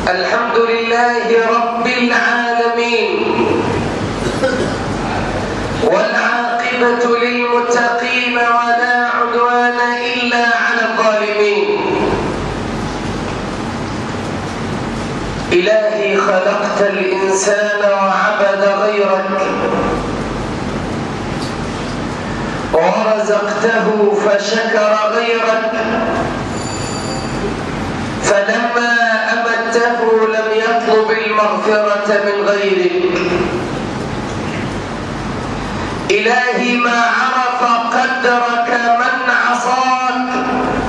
الحمد لله رب العالمين والعاقبة للمتقين ولا عدوان إلا على الظالمين إلهي خلقت الإنسان وعبد غيرك ورزقته فشكر غيرك فلما أمته لم يطلب المغفرة من غيرك إلهي ما عرف قدرك من عصاك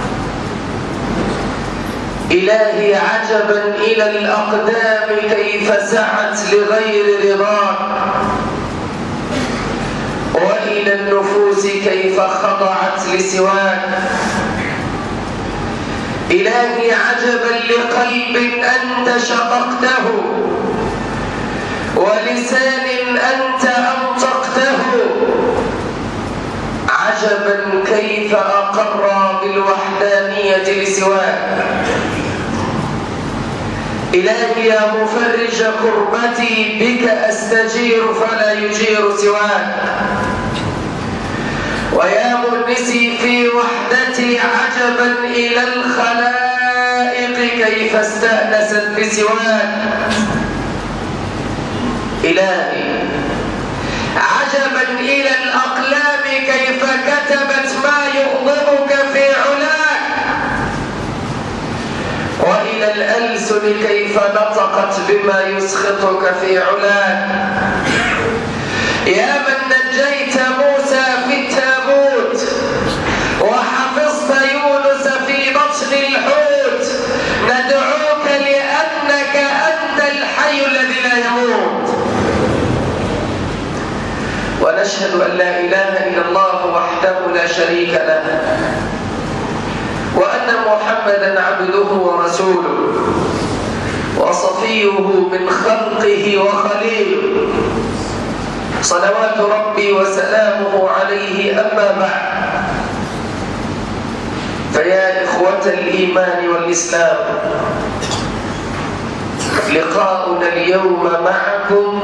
إلهي عجبا إلى الأقدام كيف سعت لغير رضاك وإلى النفوس كيف خضعت لسواك إلهي عجبا لقلب أنت شققته ولسان أنت أنطقته عجبا كيف أقر بالوحدانية لسواك إلهي يا مفرج كربتي بك أستجير فلا يجير سواك ويا مؤنسي في وحدتي عجبا إلى الخلائق كيف استأنست بسواك إلهي عجبا إلى الأقلام كيف كتبت ما يغضبك في علاك وإلى الألسن كيف نطقت بما يسخطك في علاك يا من نجيت موسى في التابوت وحفظت يونس في بطن الحوت ندعوك لأنك أنت الحي الذي لا يموت ونشهد أن لا إله إلا الله وحده لا شريك له وأن محمدا عبده ورسوله وصفيه من خلقه وخليله صلوات ربي وسلامه عليه أما بعد فيا إخوة الإيمان والإسلام لقاؤنا اليوم معكم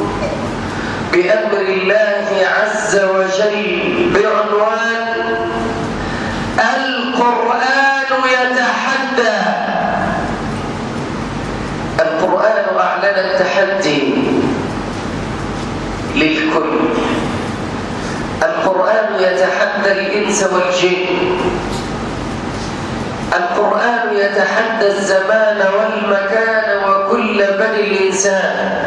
بأمر الله عز وجل بعنوان القرآن يتحدى القرآن أعلن التحدي للكل القرآن يتحدى الإنس والجن القرآن يتحدى الزمان والمكان وكل بني الإنسان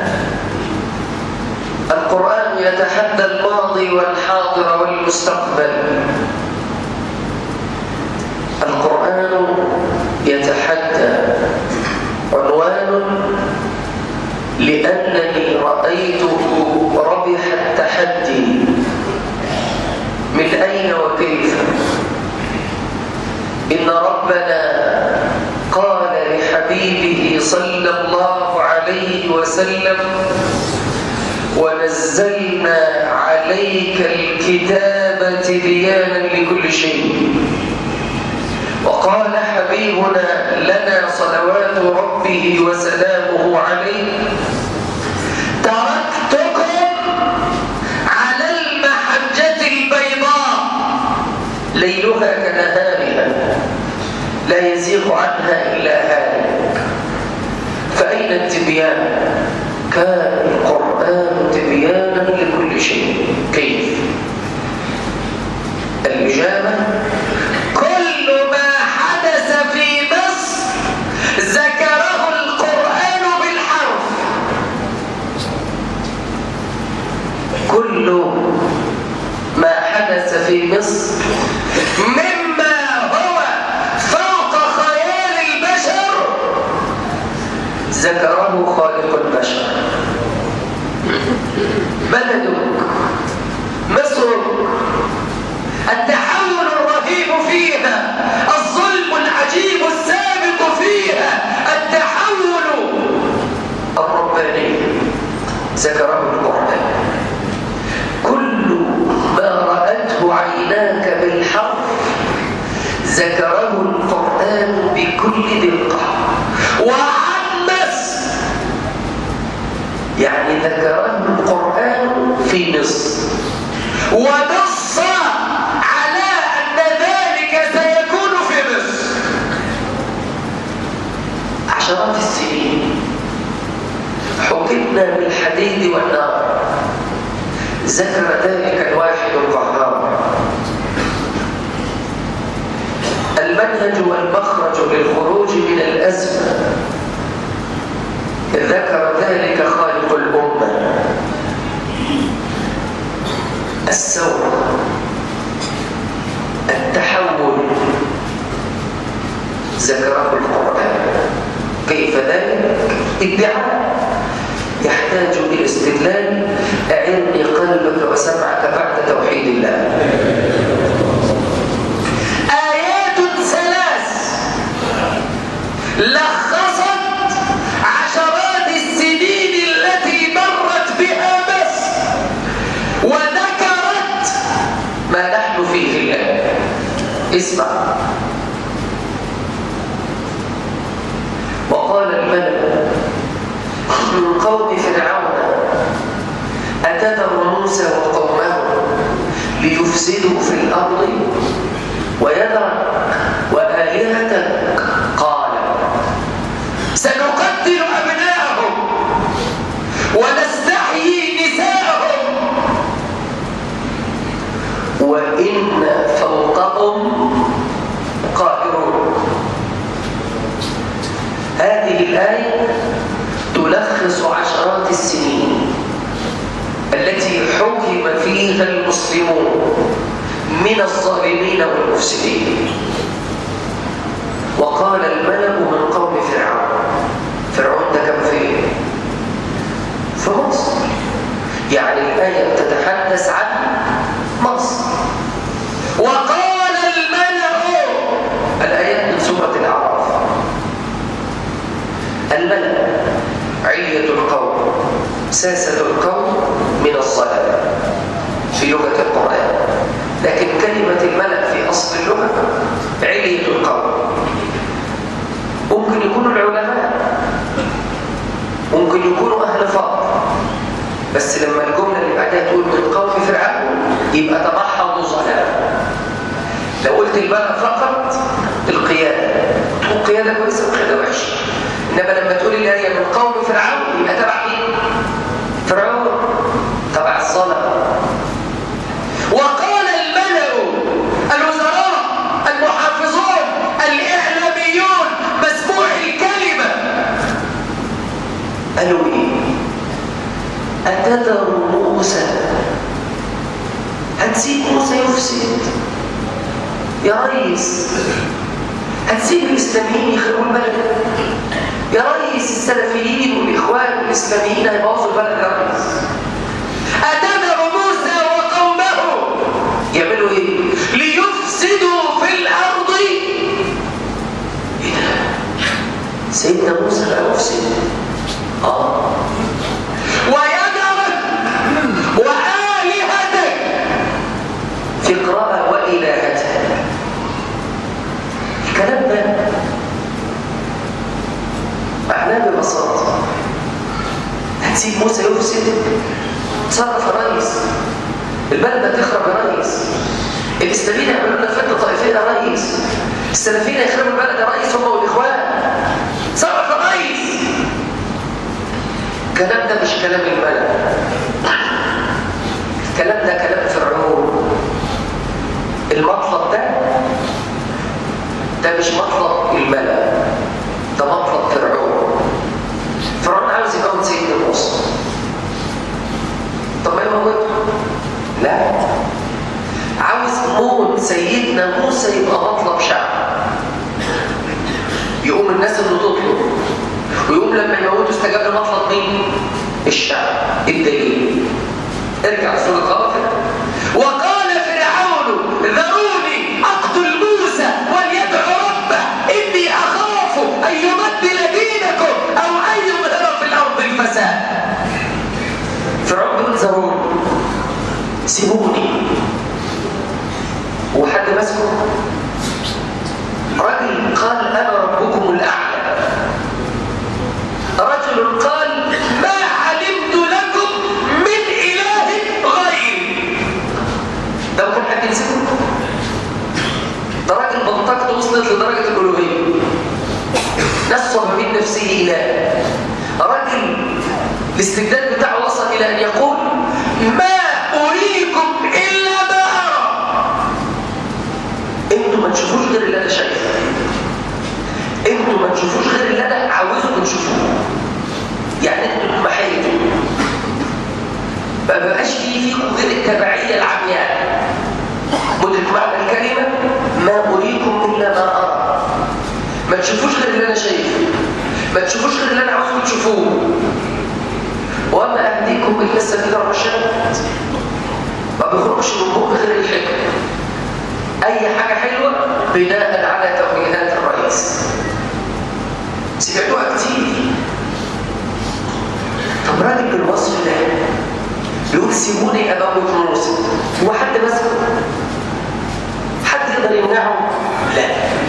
القرآن يتحدى الماضي والحاضر والمستقبل القرآن يتحدى عنوان لأنني رأيته ربح التحدي من أين وكيف إن ربنا قال لحبيبه صلى الله عليه وسلم ونزلنا عليك الكتاب تبيانا لكل شيء وقال حبيبنا لنا صلوات ربه وسلامه عليه تركتكم على المحجة البيضاء ليلها كنهارها لا يزيغ عنها إلا هالك فأين التبيان؟ كان القرآن تبيانا لكل شيء كيف؟ الإجابة كل ما حدث في مصر ذكره القرآن بالحرف كل ما حدث في مصر مما هو فوق خيال البشر ذكره خالق البشر بلدك مصرك التحول الرهيب فيها الظلم العجيب السابق فيها التحول الرباني ذكره القرآن كل ما رأته عيناك بالحرف ذكره القرآن بكل دقة وعم ذكره القرآن في مصر ونص على أن ذلك سيكون في مصر عشرات السنين حكمنا بالحديد والنار ذكر ذلك الواحد القهار المنهج والمخرج للخروج من الأزمة ذكر ذلك خالق الأمة الثورة التحول ذكره القرآن كيف ذلك؟ ادعاء يحتاج إلى استدلال أعني قلبك وسمعك بعد توحيد الله آيات ثلاث لخصت عشرات السنين التي مرت بها مصر وذكرت ما نحن فيه الآن اسمع وقال الملك من قوم فرعون أتذر موسى وقومه ليفسدوا في الأرض ويذر وآلهتك قال سنقتل أبناءهم ونستحيي نساءهم وإن فوقهم قاهرون هذه الآية تلخص عشرات السنين التي حكم فيها المسلمون من الظالمين والمفسدين وقال الملأ من قوم فرعون فرعون ده كان فين؟ في مصر يعني الآية تتحدث عن مصر وقال الملأ الآيات من سورة الأعراف الملأ علية القوم ساسة القوم من الصلاة في لغة القرآن لكن كلمة الملأ في أصل اللغة علية القوم ممكن يكونوا العلماء ممكن يكونوا أهل فضل بس لما الجملة اللي بعدها تقول من قوم فرعون يبقى تمحضوا ظلام لو قلت الملأ فقط القيادة تقول قيادة كويسة وقيادة وحشة إنما لما تقول الآية من قوم فرعون يبقى تبع مين؟ فرعون تبع الصلاة وقال الملأ الوزراء المحافظون الإعلاميون مسموع الكلمة قالوا إيه؟ أتذر موسى هتسيب موسى يفسد يا ريس هتسيب الإسلاميين يخربوا البلد يا ريس السلفيين والإخوان والإسلاميين هيبوظوا البلد يا ريس أتذر موسى وقومه يعملوا إيه؟ ليفسدوا في الأرض إيه ده؟ سيدنا موسى بقى مفسد آه ويدرك وآلهتك في قراءة وإلهتك الكلام ده معناه ببساطة هتسيب موسى يفسد تصرف يا ريس البلد هتخرب يا ريس الاسلاميين يعملوا لنا فتنه طائفيه يا ريس السلفيين يخربوا البلد يا ريس هم والاخوان تصرف يا ريس الكلام ده مش كلام الملك الكلام ده كلام فرعون المطلب ده ده مش مطلب الملك ده مطلب فرعون فرعون عاوز يكون سيدنا موسى طب ما يموته لا عاوز موت سيدنا موسى يبقى مطلب شعب يقوم الناس اللي تطلب ويقوم لما يموتوا استجاب لمطلب مين؟ الشعب الدليل ارجع سورة غافر وقال فرعون ذروني اقتل موسى وليدع ربه اني اخاف ان يبدل دينكم او ان يظهر في الارض الفساد فرعون بيقول ذروني سيبوني وحد ماسكه رجل قال انا ربكم الاعلى رجل قال ما علمت لكم الاستبداد بتاعه وصل إلى أن يقول ما أريكم إلا ما أرى انتوا ما تشوفوش غير اللي أنا شايفه انتوا ما تشوفوش غير اللي أنا عاوزكم تشوفوه يعني انتوا محايدوا ما بقاش فيه فيكم غير التبعية العمياء مدرك معنى الكلمة ما أريكم إلا ما أرى ما تشوفوش غير اللي أنا شايفه ما تشوفوش غير اللي أنا عاوزكم تشوفوه وما أهديكم إلا سبيل الرشاد ما بيخرجش من بوق غير الحكمة أي حاجة حلوة بناء على توجيهات الرئيس سمعتوها كتير طب راجل بالوصف ده يقول سيبوني أموت موسى هو حد مسكه حد يقدر يمنعه لا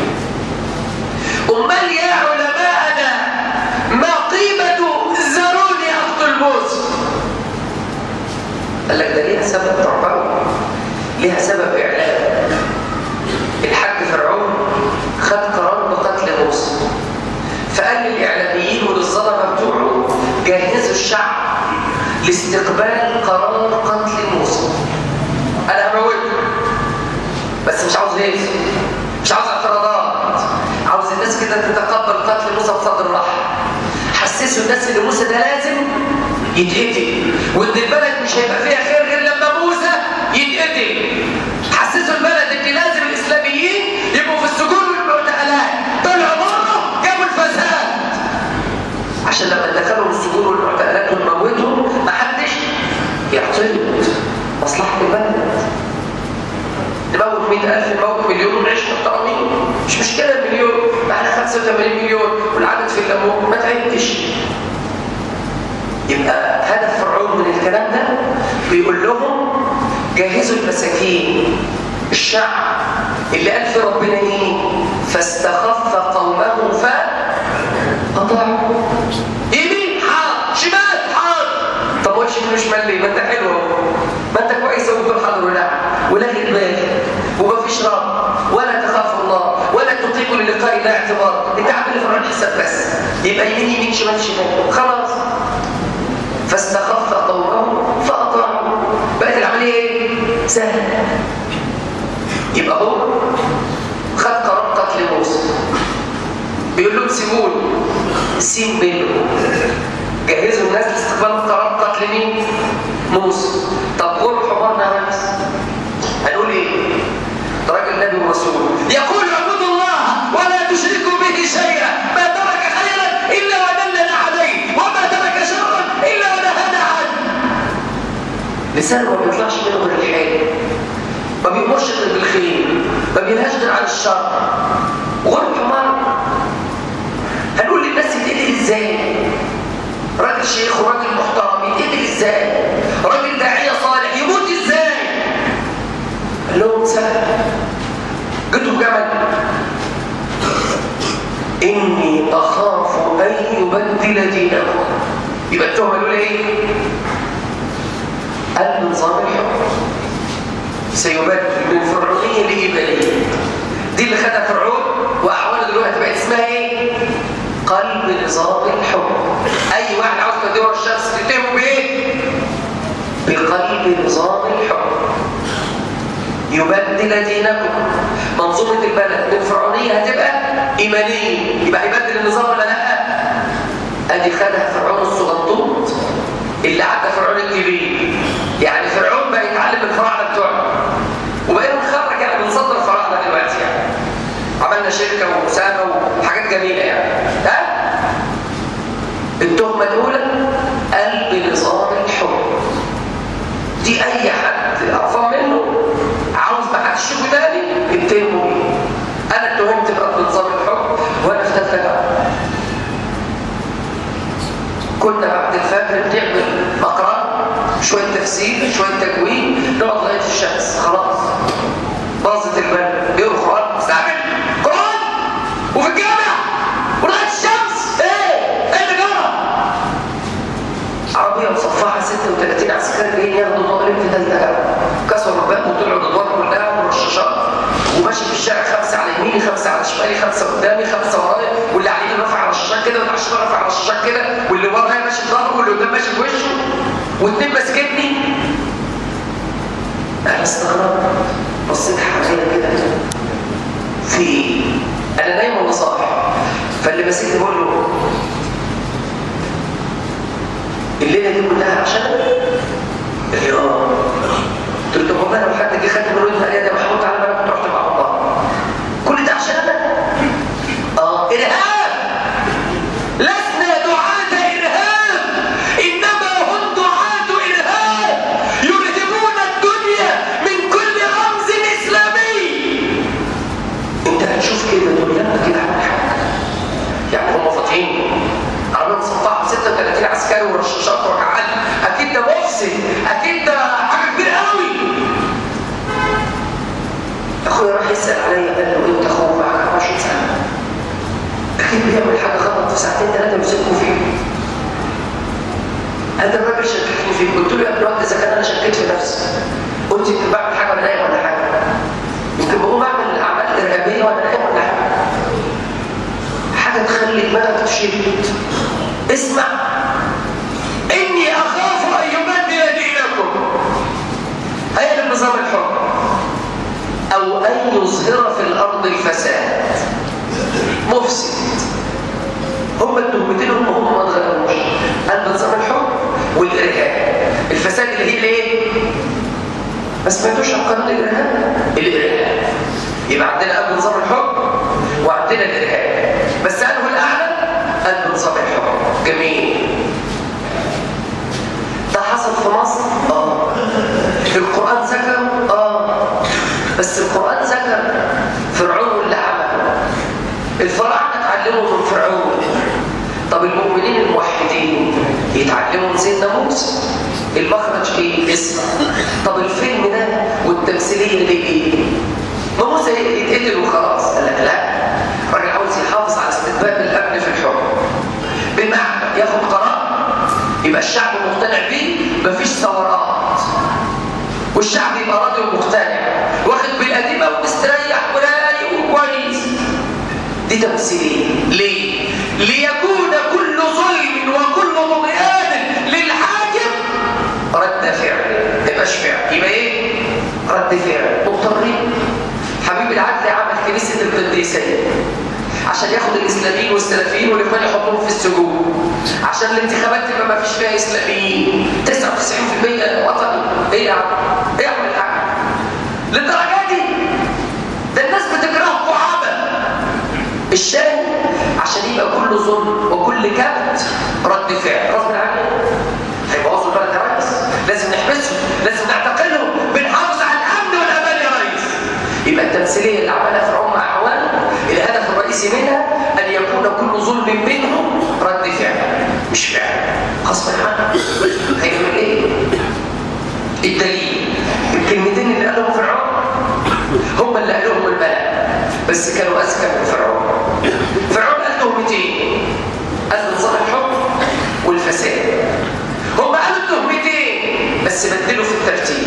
أمال يا علماءنا ما قيمة ذروني أقتل موسى قال لك ده ليها سبب تربوي ليها سبب إعلام الحاج فرعون خد قرار بقتل موسى فقال للإعلاميين وللظلمة بتوعه جهزوا الشعب لاستقبال قرار قتل موسى انا هموته بس مش عاوز هيك مش عاوز اعتراضات عاوز الناس كده تتقبل قتل موسى بصدر رحب حسسوا الناس ان موسى ده لازم يتقتل وان البلد مش هيبقى فيها خير غير لما موسى يتقتل حسسوا البلد ان لازم الاسلاميين يبقوا في السجون والمعتقلات طلعوا بره جابوا الفساد عشان لما دخلوا السجون والمعتقلات ونموتهم محدش يعترض مصلحة البلد نموت 100000 نموت مليون ونعيش محترمين مش مشكلة المليون معنا 85 مليون والعدد في الليمون ما تعدش يبقى هدف فرعون من الكلام ده بيقول لهم جهزوا المساكين الشعب اللي قال في ربنا ايه فاستخف قومه فأطاعوا يمين حاضر شمال حاضر طب وش مش ملي ما انت حلو ما انت كويس وبتقول حاضر ولا ولا دماغ ومفيش رب ولا تخاف الله ولا تطيق للقاء لا اعتبار انت عامل فرعون حساب بس يبقى يمين يمين شمال شمال خلاص فاستخف قومه فأطاعوا بقت العملية ايه؟ سهلة يبقى هو خد قرار قتل موسى بيقول لهم سيبوني سيب بينهم جهزوا الناس لاستقبال قرار قتل مين؟ موسى طب قول حمارنا يا ريس هنقول ايه؟ ده راجل نبي ورسول يقول اعبدوا الله ولا تشركوا به شيئا ما ترك خيرا الا ودلنا عليه وما ترك شرا الا ونهانا عنه لسانه ما بيطلعش منه غير الحال ما بيمرش غير بالخير ما بينهاش غير عن الشر وغير حمار هنقول للناس يتقتل ازاي راجل شيخ وراجل محترم يتقتل ازاي راجل داعيه صالح يموت ازاي قال لهم سهل جيتوا بجمل اني اخاف ان يبدل دينكم يبقى التهمه الاولى ايه النظام الحكم سيبدل من فرعونيه لايمانيه دي اللي خدها فرعون واحوالها دلوقتي بقت اسمها ايه قلب نظام الحكم اي واحد عاوز تدور الشمس تتهمه بايه بقلب نظام الحكم يبدل دينكم منظومه البلد من فرعونيه هتبقى ايمانيه يبقى هيبدل النظام ولا لا ادي خدها فرعون الصغنطوط اللي عدى فرعون الكبير يعني فرعون بقى يتعلم الفراعنه بتوعه وبقينا نخرج يعني بنصدر الفراعنه دلوقتي يعني عملنا شركه ومسابه وحاجات جميله يعني ها التهمه الاولى قلب نظام الحكم دي اي حد اعظم منه عاوز ما حدش يشوفه تاني يتهمه بيه انا اتهمت بقلب نظام الحكم وانا في ثالثه جامعه كنا بعد الفجر بنعمل مقرأ شوية تفسير شوية تكوين نقعد لغاية الشمس خلاص باظت البلد بيقروا قرآن استعمل قرآن وفي الجامع ولغاية الشمس ايه ايه اللي جرى عربية مصفحة 36 عسكري جايين ياخدوا مغرب في ثالثة جامعة كسروا الباب وطلعوا الادوار كلها والرشاشات وماشي في الشارع خمسة على يميني خمسة على شمالي خمسة قدامي خمسة ورايا واللي على يميني رافع على الشاشات كده واللي على الشمال رافع على الشاشات كده واللي ورايا ماشي في ظهره واللي قدام ماشي في وشه واتنين ماسكني انا استغربت بصيت حواليا كده في ايه؟ انا نايم ولا صاحي فاللي ماسكني بقول له الليله دي كلها عشان قال لي اه قلت له طب والله لو حد جه خدني من ودني قال لي يا محمود تعالى بقى كنت رحت مع الله كل ده عشان انا اه ارهاب لسنا دعاة ارهاب انما هم دعاة ارهاب يرهبون الدنيا من كل رمز اسلامي انت هتشوف كده دنيانا كده عامل حاجه يعني هم فاتحين عاملين مسطحه 36 عسكري ورشاشات وكعاد اكيد ده مفسد اكيد ده حاجه كبيره قوي اخويا راح يسال عليا قال له انت اخوك معاك 24 سنه اكيد بيعمل حاجه غلط في ساعتين ثلاثه يمسكوا فيه هذا الراجل شككني فيه قلت له يا ابن الواد اذا كان انا شكيت في نفسي قلت يمكن بعمل حاجه ولا نايم ولا حاجه يمكن بقوم اعمل اعمال ارهابيه ولا نايم ولا حاجه حاجه تخلي دماغك تشد اسمع اني اخاف ان يبدل دينكم هيا نظام الحكم او ان يظهر في الارض الفساد مفسد هم التهمتين هم هم ما اتغيروش قال نظام الحكم والارهاب الفساد اللي هي الايه ما سمعتوش عن قانون الارهاب الارهاب يبقى عندنا قبل نظام الحكم وعندنا الارهاب بس انه الاعلى قبل نظام الحكم جميل ده حصل في مصر اه القران ذكر اه بس القران ذكر فرعون واللي عمله الفراعنه اتعلموا من فرعون طب المؤمنين الموحدين يتعلموا من سيدنا موسى المخرج ايه اسمع طب الفيلم ده والتمثيليه دي ايه ما موسى يتقتل وخلاص قال لك لا الراجل عاوز يحافظ على استتباب الامن في الحكم بمعنى ياخد قرار يبقى الشعب مقتنع بيه مفيش ثورات والشعب يبقى راضي ومقتنع واخد بالقديمه ومستريح ورايق وكويس دي تمثيليه ليه؟ ليكون كل ظلم وكل طغيان للحاكم رد فعل ما يبقاش فعل يبقى ايه؟ رد فعل مضطرين حبيب العدل عمل كنيسه القديسيه عشان ياخد الاسلاميين والسلفيين والاخوان يحطوهم في السجون عشان الانتخابات تبقى ما فيش فيها اسلاميين 99% وطني ايه يا عم؟ ايه يا عم الحاج؟ للدرجه دي ده الناس بتكرهكم عبث الشاهد عشان يبقى كل ظلم وكل كبت رد فعل غصب عننا هيبوظوا البلد يا ريس لازم نحبسهم لازم نعتقلهم بنحافظ على الامن والامان يا ريس يبقى التمثيليه اللي عملها فرعون مع اعوانه الهدف الرئيسي منها ان يكون كل ظلم منهم رد فعل مش فعل غصب عنه هيعمل ايه؟ الدليل الكلمتين اللي قالهم فرعون هم اللي قالوهم الملأ بس كانوا اذكى من فرعون فرعون قال تهمتين قال نظام الحكم والفساد هم قالوا التهمتين بس بدلوا في الترتيب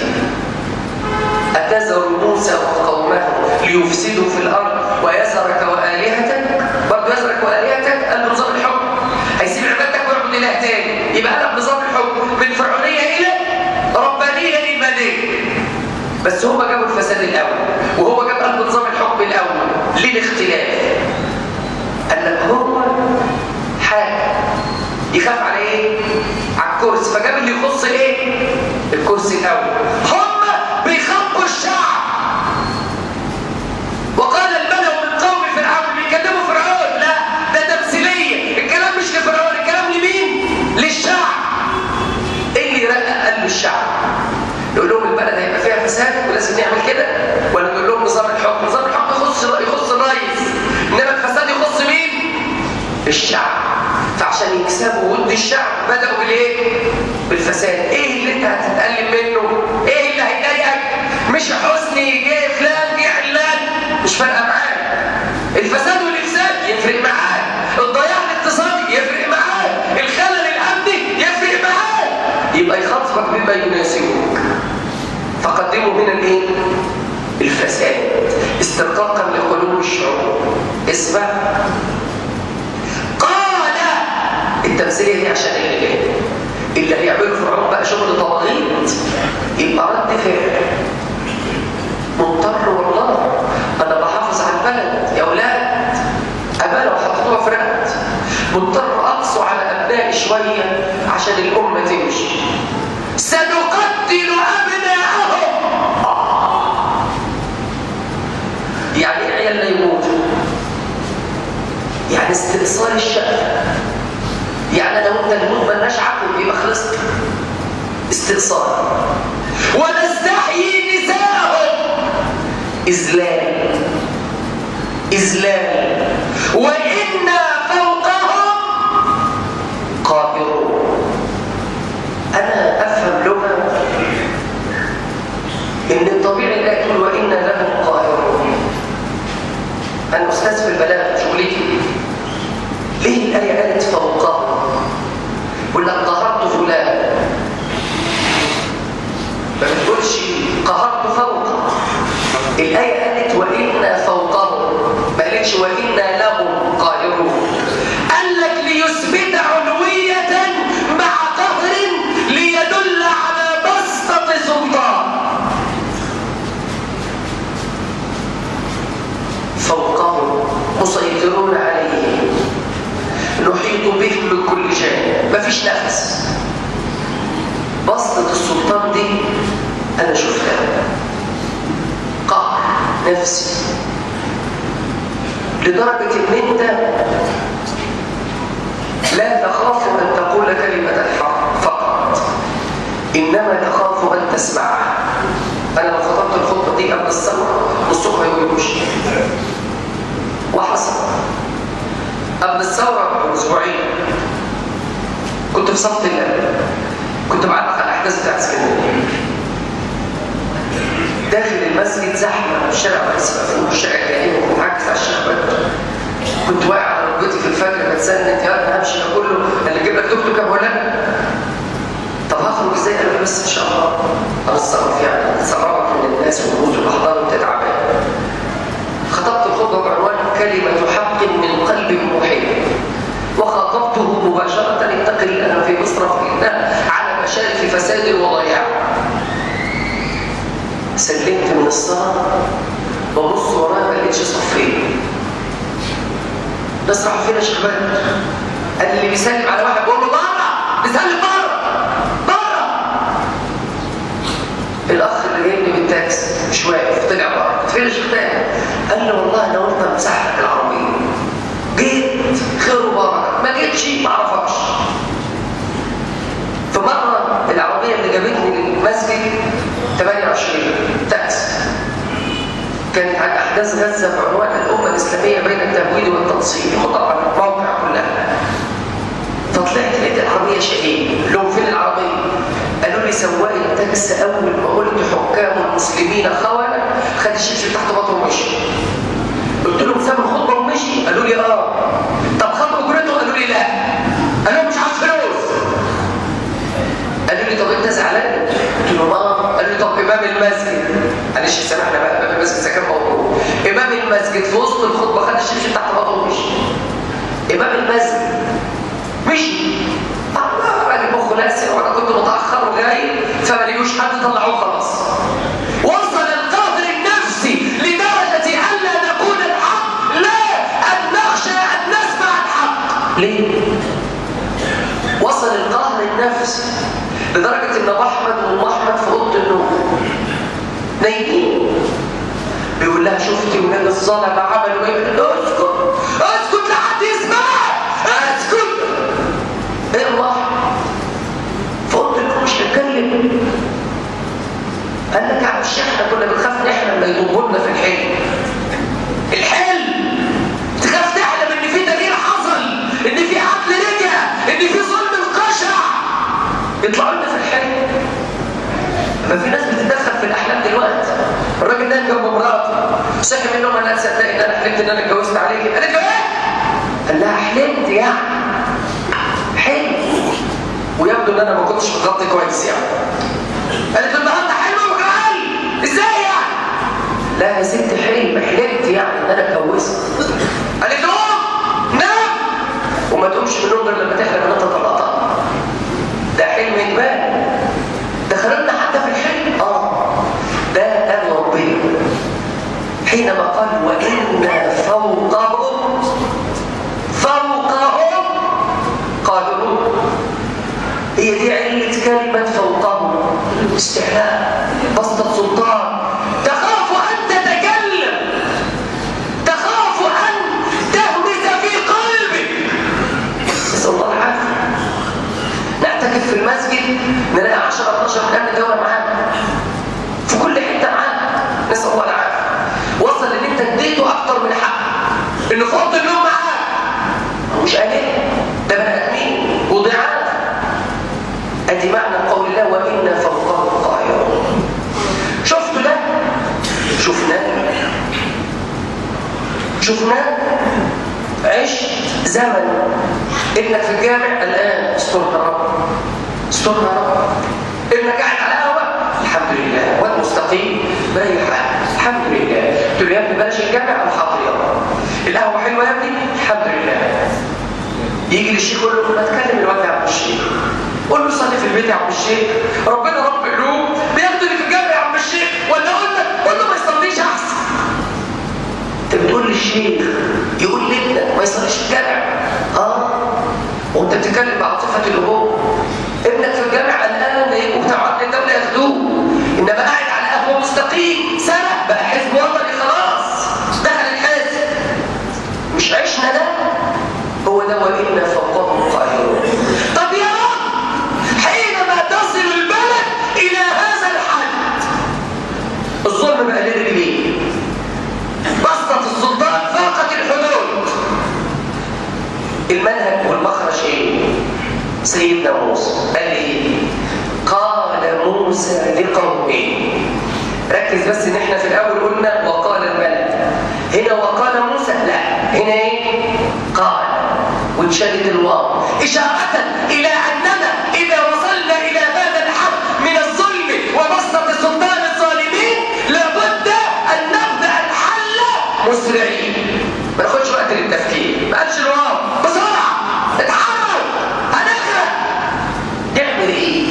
أتذر موسى وقومه ليفسدوا في الأرض ويزرك وآلهتك برضه يزرك وآلهتك قال نظام الحكم هيسيب عبادتك ويعبد إله تاني يبقى أنا بنظام الحكم من فرعونية إلى ربانية إيمانية بس هم جابوا الفساد الأول وهو جاب قلب نظام الحكم الأول ليه الاختلاف؟ قال لك هو حاجة يخاف على ايه؟ على الكرسي فجاب اللي يخص ايه؟ الكرسي الأول هم بيخبوا الشعب وقال الملأ من قوم فرعون بيكلموا فرعون لا ده تمثيلية الكلام مش لفرعون الكلام لمين؟ للشعب ايه اللي يرقق قلب الشعب؟ نقول لهم البلد هيبقى فيها فساد ولازم نعمل كده ولا نقول لهم نظام الحكم نظام الحكم يخص يخص الرئيس انما الفساد يخص مين الشعب فعشان يكسبوا ود الشعب بداوا بالايه بالفساد ايه اللي انت هتتألم منه ايه اللي هيضايقك مش حسني جه فلان جه علان مش فارقه معاك الفساد والافساد يفرق معاك الضياع الاقتصادي يفرق معاك الخلل الامني يفرق معاك يبقى يخاطبك بما يناسبك فقدموا من الايه الفساد استرقاقا لقلوب الشعوب اسمع قال التمثيليه دي عشان اللي اللي هيعمله فرعون بقى بقى شغل طواغيت يبقى رد فعل مضطر والله انا بحافظ على البلد يا اولاد ابانا وحطوها في رقبتي مضطر اقسو على ابنائي شويه عشان الامه تمشي سنقتل ابناءهم يعني ايه عيالنا يموتوا يعني استئصال الشأن يعني انا وانت نموت مالناش عقل يبقى خلصت استئصال ونستحيي نساءهم إذلال إذلال وإنا فوقهم قاهرون أنا أفهم لغة إن الطبيعي لا يقول وإنا لهم قاهرون أنا أستاذ في البلاغة شغلتي ليه الآية قالت فوقهم ولا قهرت فلان ما بتقولش قهرت فوق الآية قالت وإنا فوقهم ما قالتش وإنا لهم قاهرون قال لك ليثبت علوية مع قهر ليدل على بسطة سلطان فوقهم مسيطرون عليهم نحيط بهم من كل جانب مفيش نفس بسطة السلطان دي أنا شفتها قهر نفسي لدرجة إن أنت لا تخاف أن تقول كلمة الحق فقط إنما تخاف أن تسمعها أنا لو خطبت الخطبة دي قبل الثورة نصهم ما يقولوش وحصل قبل الثورة بأسبوعين كنت في صف الله كنت بعلق على الأحداث بتاعت اسكندرية داخل المسجد زحمة الشارع رئيس مقفول الشارع جاهين ومتعكس على الشيخ بدر كنت واقع على ركبتي في الفجر بتسند يا ابني همشي اقول له اللي جيب لك توك توك يا مولانا طب هخرج ازاي انا بس ان شاء الله اتصرف يعني اتصرفك من الناس والموت والاحضان وانت تعبان خطبت الخطبه بعنوان كلمه حق من قلب محب وخاطبته مباشره اتق الله في مصر فإنه على مشارف فساد وضياع سلمت من الصلاه ببص ورايا ما لقيتش صفين ناس راحوا فين يا شيخ بدر؟ قال اللي بيسلم على واحد بقول له بره بيسلم بره بره الاخ اللي جايني بالتاكسي مش واقف طلع بره فين يا شيخ تاني؟ قال له والله انا قلت امسح لك العربيه جيت خير وبركه ما جيتش ما اعرفكش فمره العربيه اللي جابتني للمسجد 28 تاكسي كانت عن احداث غزه بعنوان الامه الاسلاميه بين التمويل والتنصير خطب عن الموقع كلها فطلعت لقيت العربيه شقيه لهم فين العربيه قالوا لي سواق التاكس اول ما قلت حكام المسلمين خونه خد الشبشب تحت بطنه ومشي قلت لهم ساب الخطبه ومشي قالوا لي اه طب خد اجرته قالوا لي لا قالوا لي مش عاوز فلوس قالوا لي طب انت زعلان قلت لهم اه قالوا لي طب امام المسجد معلش سامحنا بقى امام المسجد ده كان موضوع امام المسجد في وسط الخطبه خد الشبشب تحت بطنه ومشي امام المسجد مشي الله راجل مخه ناسي وانا كنت متاخر وجاي فما لقيوش حد طلعوه خلاص وصل القهر النفسي لدرجه الا نقول الحق لا ان نخشى ان نسمع الحق ليه وصل القهر النفسي لدرجه ان ابو احمد وام احمد في اوضه النوم نايمين بيقول لها شفتي ولاد الظلمه عملوا ايه؟ اسكت اسكت لحد يسمعك اسكت ايه الله فقلت له مش هتكلم قال لك يا عم الشيخ احنا كنا بنخاف نحلم لا يضموا لنا في الحلم الحلم تخاف تحلم ان في تغيير حصل ان في عدل رجع ان في ظلم انقشع يطلعوا لنا في الحلم ما في ناس بتتدخل في الاحلام دلوقتي الراجل نام جنب مراته صحي منهم انا تصدقي ان انا حلمت ان انا اتجوزت عليكي قالت له ايه؟ قال لها حلمت يعني حلم ويبدو ان انا ما كنتش مغطي كويس يعني قالت له النهارده حلم وجعل ازاي يعني؟ لا يا ست حلم حلمت يعني ان انا اتجوزت قالت له قوم نام وما تقومش من النوم غير لما تحلم ان انت طلقتها ده حلم ادمان استعلاء بسطة سلطان تخاف أن تتكلم تخاف أن تهمس في قلبك نسأل الله العافية نعتكف في المسجد نلاقي 10 12 كان دولة معانا في كل حتة معانا نسأل الله العافية وصل ان انت اديته اكتر من حقه انه في اوضه النوم معاك مش آلهة ده بني ادمين وضعاف ادي معنى قول الله وانا فوقهم قاهرون شفتوا ده شفناه شفناه عشت زمن ابنك في الجامع الان استرنا يا رب استرنا يا رب ابنك قاعد على قهوه الحمد لله والمستقيم باي حال الحمد لله قلت له يا ابني بلاش الجامع انا حاضر يا رب القهوه حلوه يا ابني الحمد لله يجي للشيخ يقول له ما تكلم الواد يا عم الشيخ قول له صلي في البيت يا عم الشيخ ربنا رب قلوب بياخدني في الجامع يا عم الشيخ ولا اقول لك قول له ما يصليش احسن انت بتقول للشيخ يقول لابنك ما يصليش في الجامع اه وانت بتتكلم بعاطفه الابوه ابنك في الجامع الان يبقوا بتاع الدوله ياخدوه انما قاعد على قهوه مستقيم سنه بقى حزب وطني خلاص دخل الحزب مش عشنا ده هو ده وإنا فوقهم قاهرون طب يا رب حينما تصل البلد إلى هذا الحد الظلم بقى ليه رجلين بسطة السلطان فاقت الحدود المنهج والمخرج ايه سيدنا موسى قال ايه قال موسى لقومه ركز بس ان احنا في الاول قلنا وقال الملك هنا وقال موسى لا هنا ايه قال واتشدد الواو اشاره الى اننا اذا وصلنا الى هذا الحد من الظلم وبسطه سلطان الظالمين لابد ان نبدا الحل مسرعين ما ناخدش وقت للتفكير ما قالش الواو بسرعه اتحرك هنغرق نعمل ايه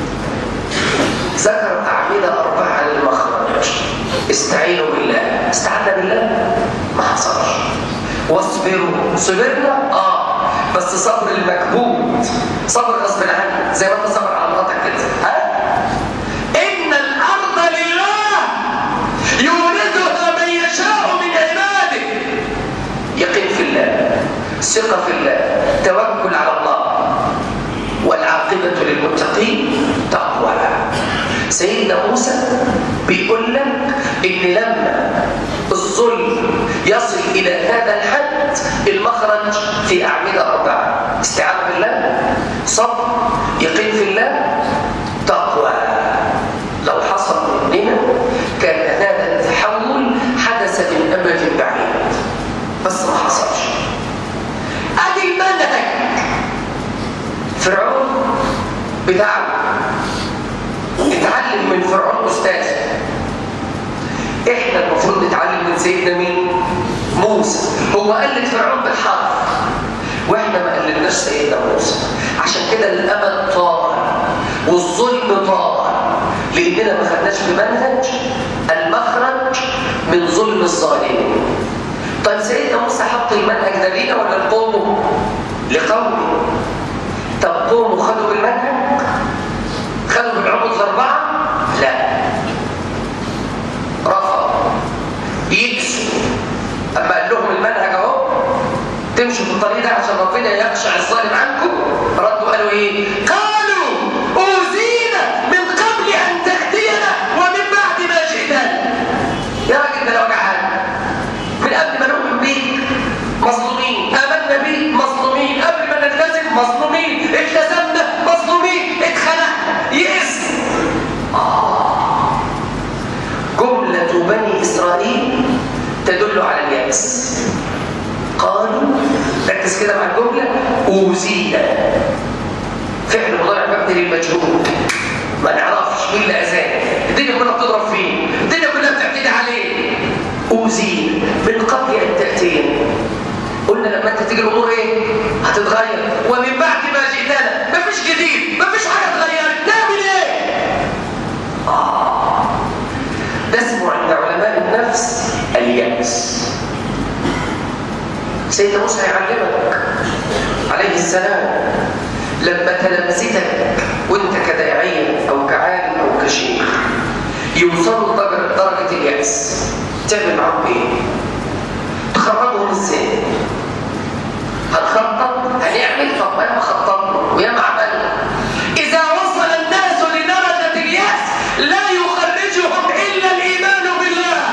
ذكر اعمده اربعه للمخرج استعينوا بالله استعنا بالله ما حصلش واصبروا صبرنا اه بس صبر المكبوت صبر غصب عنك زي ما انت صبر على مراتك كده ها ان الارض لله يورثها من يشاء من عباده يقين في الله ثقه في الله توكل على الله والعاقبه للمتقين تقوى سيدنا موسى بيقول لك ان لما الظلم يصل الى هذا الحد المخرج في اعمده اربعه استعانه بالله صبر يقين في الله تقوى لو حصل مننا كان هذا التحول حدث من امد بعيد بس ما حصلش ادي المنهج فرعون بتاعنا اتعلم من فرعون استاذ احنا المفروض نتعلم من سيدنا مين موسى هو قلد فرعون بالحرف واحنا ما قلدناش سيدنا موسى عشان كده الامل طار والظلم طار لاننا ما خدناش بمنهج المخرج من ظلم الظالمين طيب سيدنا موسى حط المنهج ده لينا ولا لقومه لقومه طب قومه خدوا بالمنهج خدوا بالعروض الاربعه لا رفض يكسوا اما قال لهم المنهج اهو تمشوا في الطريق ده عشان ربنا يخشع الظالم عنكم ردوا قالوا ايه قالوا اوذينا من قبل ان تاتينا ومن بعد ما جئتنا يا راجل ده لو جعان من قبل ما نؤمن بيك مظلومين امنا بيك مظلومين قبل ما نلتزم مظلومين التزمنا مظلومين اتخنقنا يئس آه. جملة بني إسرائيل تدل على اليأس قالوا ركز كده مع الجملة أوذينا فعل مضارع مبني للمجهول ما نعرفش مين اللي أذاه الدنيا كلها بتضرب فيه الدنيا كلها بتعتدي عليه أوذينا من قبل أن تأتينا قلنا لما انت تيجي الامور ايه هتتغير ومن بعد ما جئتنا مفيش جديد مفيش حاجه اتغيرت نعمل ايه اه ده اسمه عند علماء النفس اليأس سيدنا موسى يعلمك عليه السلام لما تلمستك وانت كداعية او كعالم او كشيخ يوصلوا لدرجة اليأس تعمل معاهم ايه؟ تخرجهم ازاي؟ هنخطط هنعمل طب ما خططنا وياما عملنا إذا وصل الناس لدرجة اليأس لا يخرجهم إلا الإيمان بالله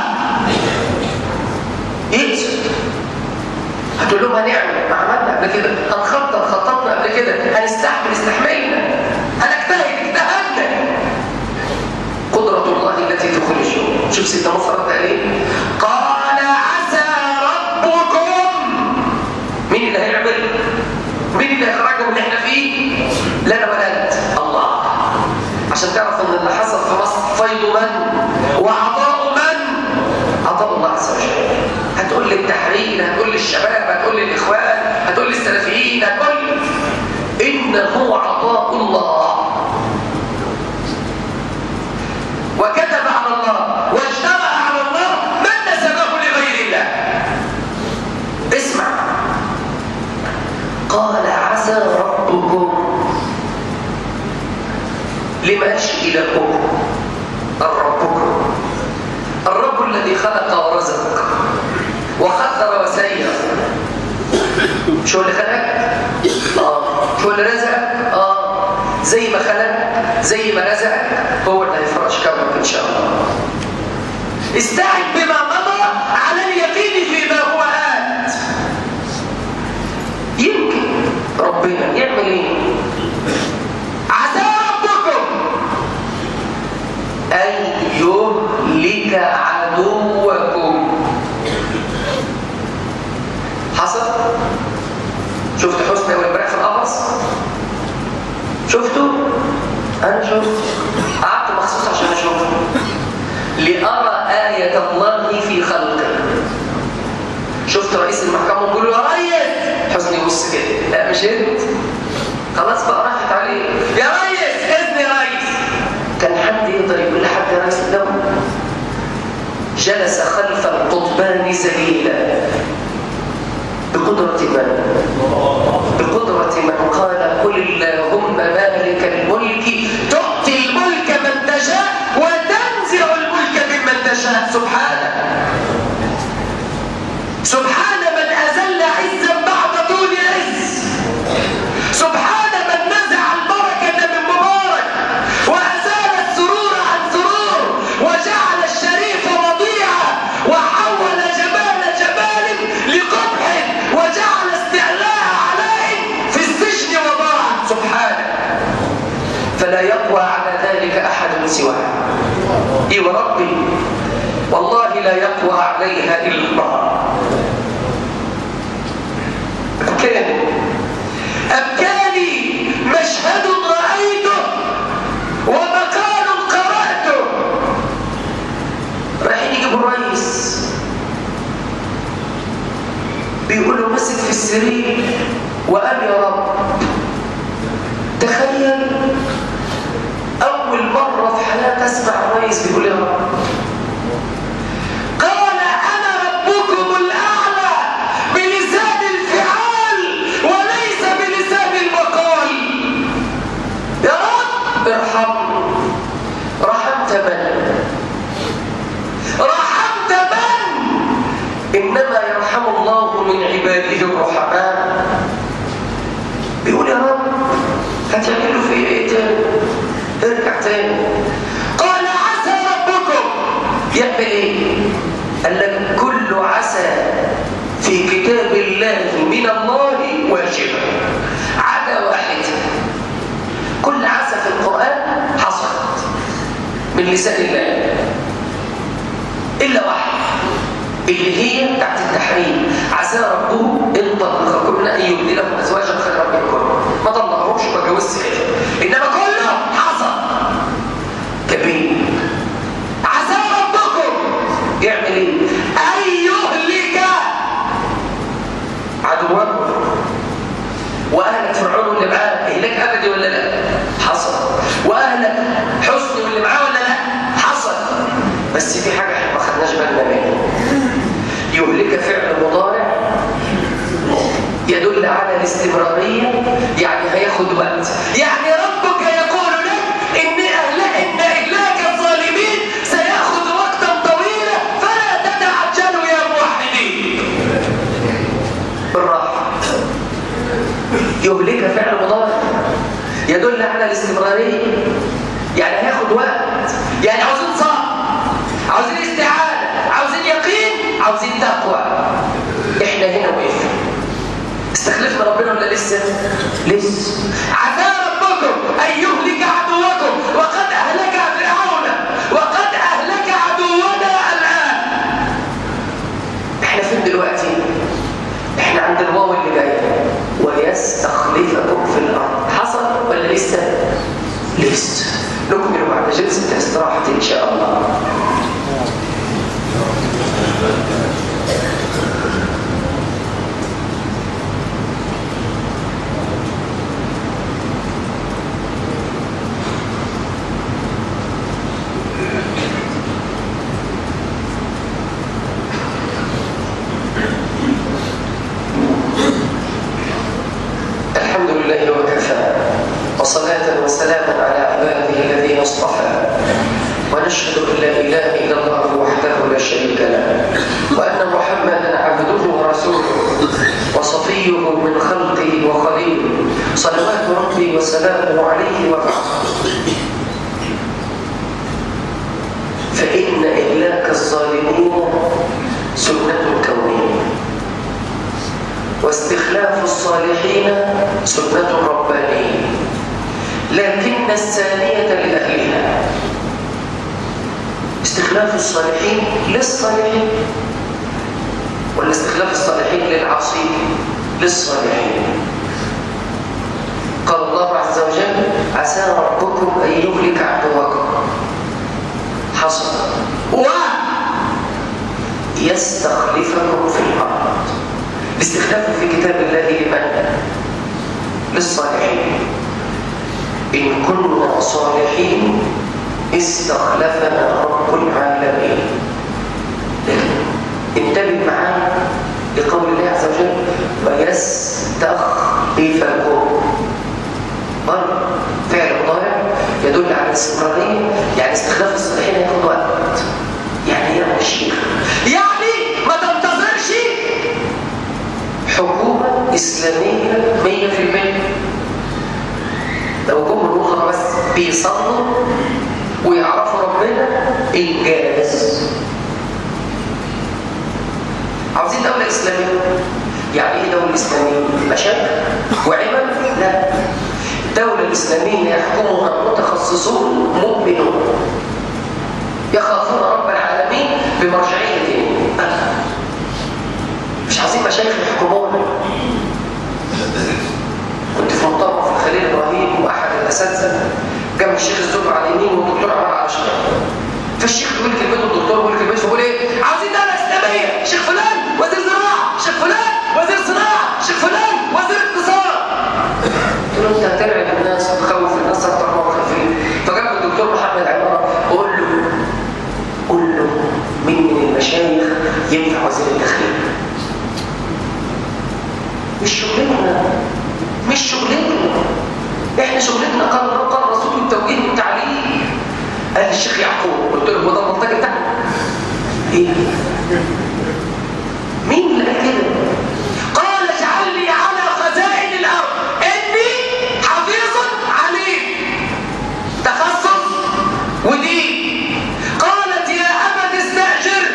يأسوا هتقول لهم هنعمل ما عملنا قبل كده هنخطط خططنا قبل كده هنستحمل استحملنا هنجتهد اجتهدنا قدرة الله التي تخرجهم شوف سيدنا مصر رد عليه قال عسى ربكم مين اللي هيعمل مين اللي هيخرجهم اللي احنا فيه لا انا ولا انت الله عشان تعرف ان اللي حصل في مصر فيض من وعطاء من عطاء الله عز وجل هتقول لي التحرير هتقول لي الشباب هتقول لي الاخوان هتقول لي السلفيين هتقول لي انه عطاء الله وكتب على الله واجتمع على الله من نسبه لغير الله اسمع قال عسى ربكم لما أشكي لكم الربكم الرب الذي خلق ورزق وخثر وسير شو اللي خلق؟ اه شو اللي رزقك؟ اه زي ما خلق زي ما رزقك هو اللي هيفرج كونك ان شاء الله استعد بما مضى على اليقين فيما هو آت يمكن ربنا يعمل ايه عسى ربكم ان يهلك عدوكم حصل شفت حسني والبراء في القفص شفتوا انا شفت قعدت مخصوص عشان اشوفه لارى ايه الله في خلقه شفت رئيس المحكمه بيقول له يا ريس حسني يبص كده لا مش انت خلاص بقى راحت عليه يا ريس اذن يا ريس كان حد يقدر يقول لحد يا ريس الدولة جلس خلف القطبان ذليلا بقدرة من؟ بقدرة من قال قل اللهم مالك الملك تؤتي الملك من تشاء وتنزع الملك ممن تشاء سبحانه سبحان من أزل عزا بعد طول عز سبحان من نزع البركة من مبارك وأزال السرور عن سرور وجعل الشريف رضيعا وحول جمال جمال لقبح وجعل استعلاء علاء في السجن وضاعا سبحانه فلا يقوى على ذلك أحد سواه إي وربي والله لا يقوى عليها إلا الله أبكاني أبكاني مشهد رأيته ومقال قرأته رايحين يجيبوا الرئيس بيقول له مسك في السرير وقال يا رب تخيل أول مرة في حياتي أسمع الرئيس بيقول يا رب قال أنا ربكم الأعلى بلسان الفعال وليس بلسان المقال يا رب ارحمني رحمت من رحمت من إنما يرحم الله من عباده الرحمن بيقول يا رب هتعملوا في ايه تاني ارجع تاني قال عسى ربكم يعمل ايه قال لك كل عسى في كتاب الله من الله واجبة عدا واحد كل عسى في القرآن حصلت من لسان الله إلا واحد اللي هي بتاعت التحريم عسى ربه ان طلقكن ان يبدلهم ازواجا خيرا منكن ما طلقهمش ما جوزش غيره انما كله حصل كبير عسى ربكم يعمل ايه ان يهلك عدوكم واهلك فرعون واللي معاه اهلاك ابدي ولا لا حصل واهلك حسني واللي معاه ولا لا حصل بس في حاجه احنا ما خدناش بالنا منها يهلك فعل مضارع يدل على الاستمرارية يعني هياخد وقت يعني ربك يقول لك إن أهل إن إهلاك الظالمين سيأخذ يهلك فعل مضارع يدل على الاستمرارية يعني هياخد وقت يعني عاوزين صبر عاوزين استعانة عاوزين يقين عاوزين تقوى احنا هنا وقفنا استخلفنا ربنا ولا لسه لسه عسى ربكم ان يهلك عدوكم وقد اهلك فرعون وقد اهلك عدونا الان احنا فين دلوقتي احنا عند الواو اللي جاي ويستخلفكم في الارض حصل ولا لسه لسه نكمل بعد جلسه استراحه ان شاء الله الحمد لله وكفى وصلاة وسلاما على عباده الذين اصطفى ونشهد أن لا إله إلا الله وحده لا شريك له وأن محمدا عبده ورسوله وصفيه من خلقه وخليله صلوات ربي وسلامه عليه وبعد فإن إهلاك الظالمين سنة كونية واستخلاف الصالحين سنة ربانية لكن الثانية لأهلها استخلاف الصالحين للصالحين ولا استخلاف الصالحين للعاصين للصالحين قال الله عز وجل عسى ربكم أن يهلك عدوكم حصل ويستخلفكم في الأرض الاستخلاف في كتاب الله لمن؟ للصالحين إن كنا صالحين استخلفنا رب العالمين انتبه معانا لقول الله عز وجل ويستخلفكم برضه فعل مضارع يدل على الاستمرارية يعني استخلاف الصالحين هياخد وقت يعني ايه يا شيخ يعني ما تنتظرش حكومة إسلامية 100% لو جم الأخرى بس بيصلوا ويعرفوا ربنا إنجاز عاوزين دولة إسلامية يعني إيه دولة إسلامية؟ مشاكل وعمل؟ لا الدولة الإسلامية يحكمها متخصصون مؤمنون يخافون رب العالمين بمرجعية دينهم مش عايزين مشايخ يحكمونا كنت في مؤتمر في الخليل ابراهيم واحد الاساتذه جنب الشيخ الزبر على اليمين والدكتور عمر على الشمال فالشيخ يقول كلمته والدكتور يقول كلمته يقول ايه عاوزين دوله اسلاميه شيخ فلان وزير زراعه شيخ فلان وزير صناعه شيخ فلان وزير اقتصاد قلت له انت هترعب الناس وتخوف الناس اكتر ما هو خايفين فجاب الدكتور محمد عمار قول له قول له مين من المشايخ ينفع وزير الداخليه مش شغلتنا مش شغلتنا احنا شغلتنا قال الله قال الرسول والتوجيه والتعليم قال الشيخ يعقوب قلت له هو ده المنطقه بتاعنا ايه مين اللي قال كده قال اجعلني على خزائن الارض اني حفيظ عليم تخصص ودين قالت يا ابت استاجر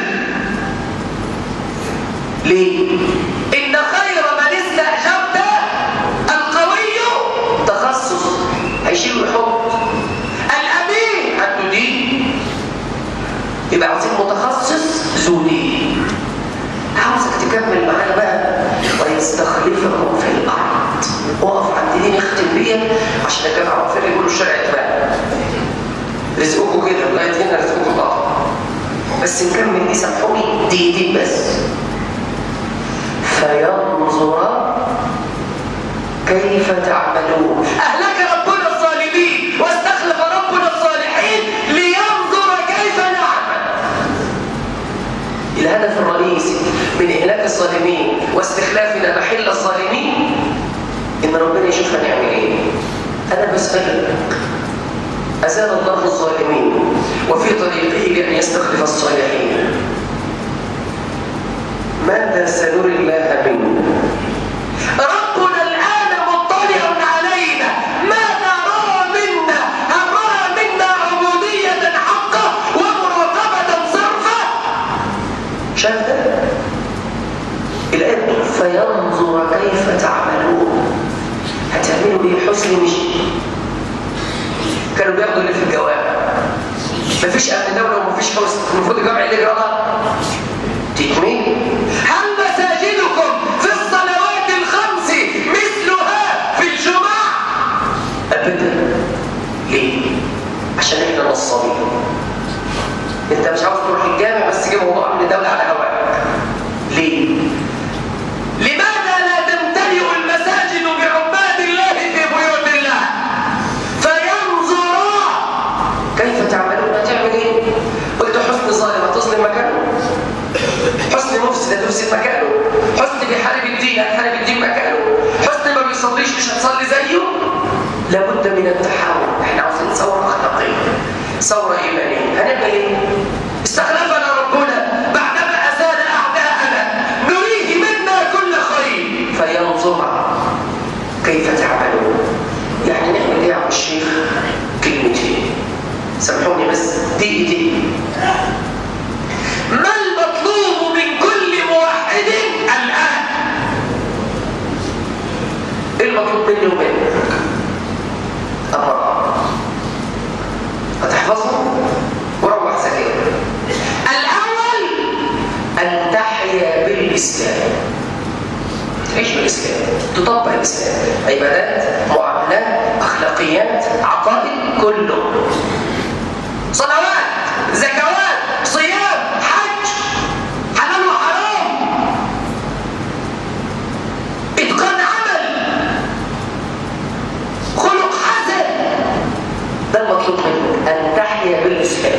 ليه ان خير من استاجرت القوي تخصص هيشيل الحب الامين عنده دين يبقى عاوزين متخصص ذو دين عاوزك تكمل معانا بقى ويستخلفكم في الارض وقف عند دي نختم بيها عشان الجماعه واقفين يقولوا الشرع اتباع رزقكم كده لغايه هنا رزقكم قطع بس نكمل دي سامحوني دقيقتين بس فينظر كيف تعملون أهلك ربنا الظالمين واستخلف ربنا الصالحين لينظر كيف نعمل الهدف الرئيسي من إهلاك الظالمين واستخلافنا محل الظالمين إن ربنا يشوف هنعمل إيه أنا بسألك أزال الله الظالمين وفي طريقه لأن يستخلف الصالحين ماذا سنري الله منه ربنا الآن مطلع كيف تعملون هتعملوا ايه حسن مشي كانوا بياخدوا اللي في الجوامع مفيش امن دوله ومفيش حسن المفروض الجامع اللي يقراها تكميل هل مساجدكم في الصلوات الخمس مثلها في الجمعة ابدا ليه عشان احنا نصابين انت مش عاوز تروح الجامع بس جيب موضوع من الدوله على هواك ليه لماذا لا تمتلئ المساجد بعباد الله في بيوت الله فينظرا كيف تعملون هتعمل ايه قلت حسن ظالم هتظلم مكانه حسن مفسد هتفسد مكانه حسن بيحارب الدين هتحارب الدين مكانه حسن ما بيصليش مش هتصلي زيه لابد من التحول احنا عاوزين ثوره اخلاقيه ثوره ايمانيه هنعمل ايه استخلفنا ربنا بعدما ازال اعداءنا نريه منا كل خير فينظر كيف تعملون يعني نعمل ايه يا عم الشيخ كلمتين سامحوني بس دي دي ما المطلوب من كل موحد الآن؟ ايه المطلوب مني ومنك؟ أمر هتحفظه وروح سكين الأول أن تحيا بالإسلام تعيش بالإسلام تطبق الإسلام عبادات معاملات أخلاقيات عقائد كله صلوات زكوات صيام حج حلال وحرام اتقان عمل خلق حسن ده المطلوب منك ان تحيا بالاسلام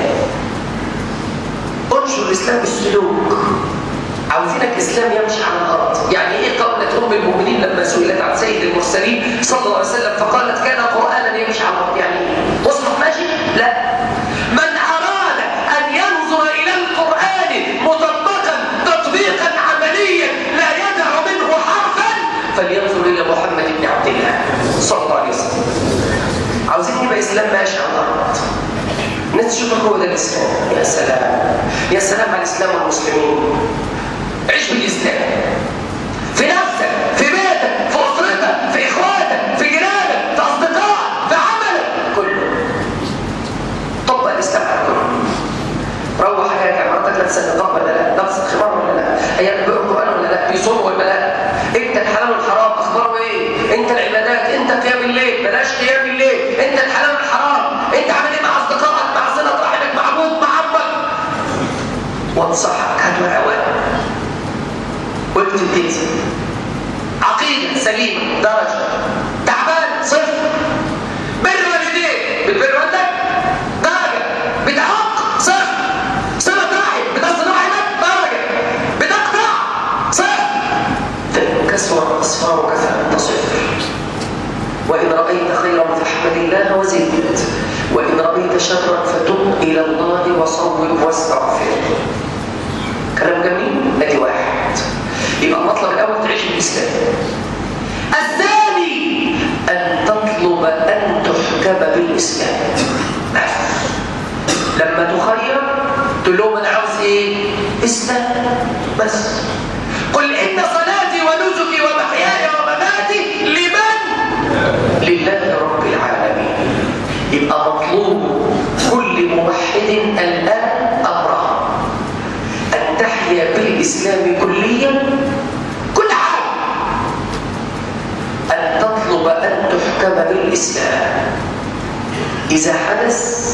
انشر الاسلام بالسلوك عاوزينك اسلام يمشي على الارض يعني ايه قولت ام المؤمنين لما سئلت عن سيد المرسلين صلى الله عليه وسلم فقالت كان قرانا يمشي على الارض يعني ايه مصحف ماشي لا من اراد ان ينظر الى القران مطبقا تطبيقا عمليا لا يدع منه حرفا فلينظر الى محمد بن عبد الله صلى الله عليه وسلم عاوزين يبقى اسلام ماشي على الارض الناس تشوفك هو ده الاسلام يا سلام يا سلام على الاسلام والمسلمين عيش بالاسلام في نفسك في بيتك في اسرتك في اخواتك في جيرانك في اصدقائك في عملك كله طبق الاسلام على كله روح حاجه مراتك لابسه نقاب ولا لا لابسه خمار ولا لا هي بيقرا القران ولا لا بيصوم ولا لا انت الحلال والحرام اخباره ايه انت العبادات انت قيام الليل بلاش قيام الليل انت الحلال والحرام انت عامل ايه مع اصدقائك مع صله رحمك مع ابوك مع عمك وانصحك هات ورقه واكتب تنزل عقيده سليمه درجه تعبان صفر بر والديك بتبر والدك درجه بتعق صفر صله رحم بتصل رحمك درجه بتقطع صفر فان كسر اصفار كفى صفر وان رايت خيرا فاحمد الله وزد وان رايت شرا فتب الى الله وصوب واستغفر كلام جميل ادي واحد يبقى المطلب الاول تعيش الاسلام الثاني ان تطلب ان تحكم بالاسلام لما تخير تقول لهم انا عاوز ايه اسلام بس قل ان صلاتي ونسكي ومحياي ومماتي لمن لله رب العالمين يبقى مطلوب كل موحد الان امران ان تحيا بالاسلام كليا كل حاجه ان تطلب ان تحكم بالاسلام اذا حدث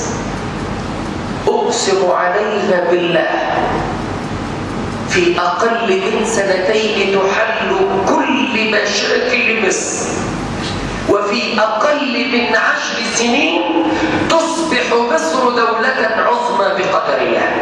اقسم عليها بالله في اقل من سنتين تحل كل مشاكل مصر وفي أقل من عشر سنين تصبح مصر دولة عظمى بقدر الله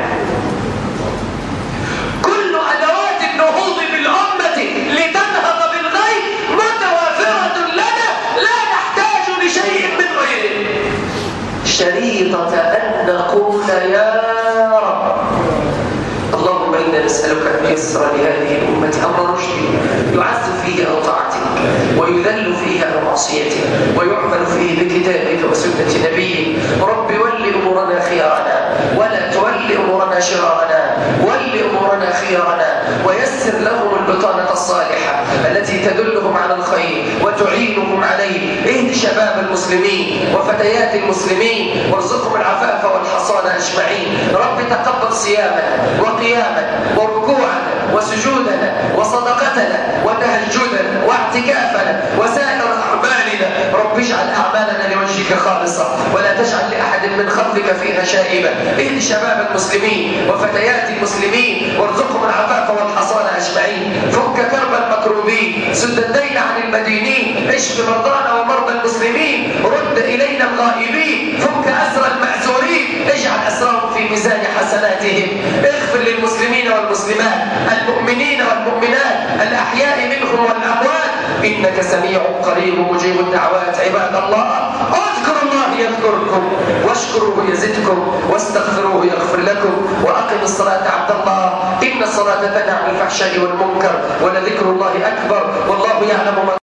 كل أدوات النهوض بالأمة لتنهض بالغيب متوافرة لنا لا نحتاج لشيء من غيره شريطة أن نقول يا رب اللهم إنا نسألك أن تيسر لهذه الأمة أمر رشد يعز فيه أو طاعتك ويذل فيه أو معصيتك ويعمل فيه بكتابك وسنة نبيك رب ول أمورنا خيارنا ولا تول أمورنا شرارنا ول أمورنا خيارنا ويسر لهم البطانة الصالحة التي تدلهم على الخير وتعينهم عليه اهد شباب المسلمين وفتيات المسلمين وارزقهم العفاف والحصان أجمعين رب تقبل صيامنا وقيامنا وركوعنا وسجودنا وصدقتنا وتهجدنا واعتكافنا وسائر أعمالنا رب اجعل أعمالنا لوجهك خالصة ولا تجعل لأحد من خلقك فيها شائبة اهد شباب المسلمين وفتيات المسلمين وارزقهم العفاف والحصان أجمعين فك كرب المكروبين سد الدين عن المدينين اشف مرضانا ومرضى المسلمين رد إلينا الغائبين فك أسر المأسورين اجعل أسرهم في ميزان حسناتهم اغفر للمسلمين والمسلمات المؤمنين والمؤمنات الأحياء منهم والأموات إنك سميع قريب مجيب الدعوات عباد الله اذكروا الله يذكركم واشكروه يزدكم واستغفروه يغفر لكم وأقم الصلاة عبد الله إن الصلاة تنهى عن الفحشاء والمنكر ولذكر الله أكبر والله يعلم ما